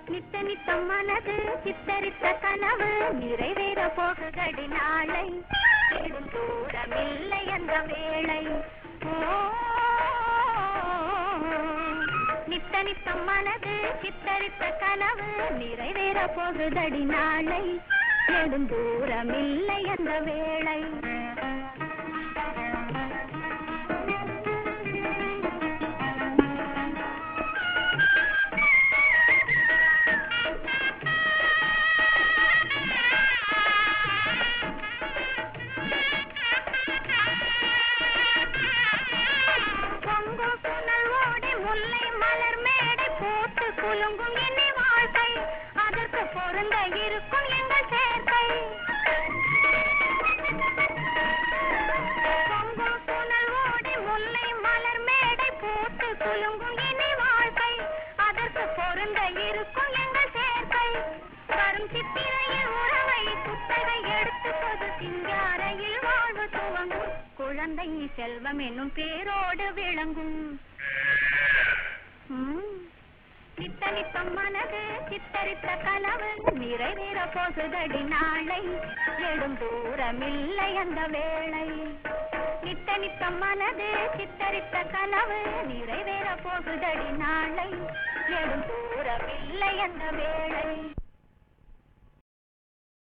நித்த நித்தம் மனது சித்தரித்த கனவு நிறைவேற போகுதடி நாளை தேடும் தூரமில்லை அந்த வேளை ஓ நித்த நித்தம் மனது சித்தரித்த கனவு நிறைவேற போகுதடி நாளை தேடும் தூரமில்லை அந்த வேளை பொங்கும் புனல் ஓடி முல்லை மலர் மேடை போட்டு குலுங்கும் என்னை வாழ்க்கை அதற்கு பொருந்த இருக்கும் எங்கள் சேர்க்கை பொங்கும் புனல் ஓடி முல்லை மலர் மேடை போட்டு குலுங்கும் என்னை வாழ்க்கை அதற்கு பொருந்த இருக்கும் எங்கள் சேர்க்கை வரும் சித்திரையில் உறவை குத்தகை எடுத்து பொது சிங்காரையில் வாழ்வு துவங்கும் குழந்தை செல்வம் என்னும் பேரோடு விளங்கும் ம். நித்த நித்தம் மனது சித்தரித்த கனவு நிறைவேற போகுதடி நாளை எழும் தூரமில்லை அந்த வேளை நித்த நித்தம் மனது சித்தரித்த கனவு நிறைவேற போகுதடி நாளை எழும் தூரமில்லை அந்த வேளை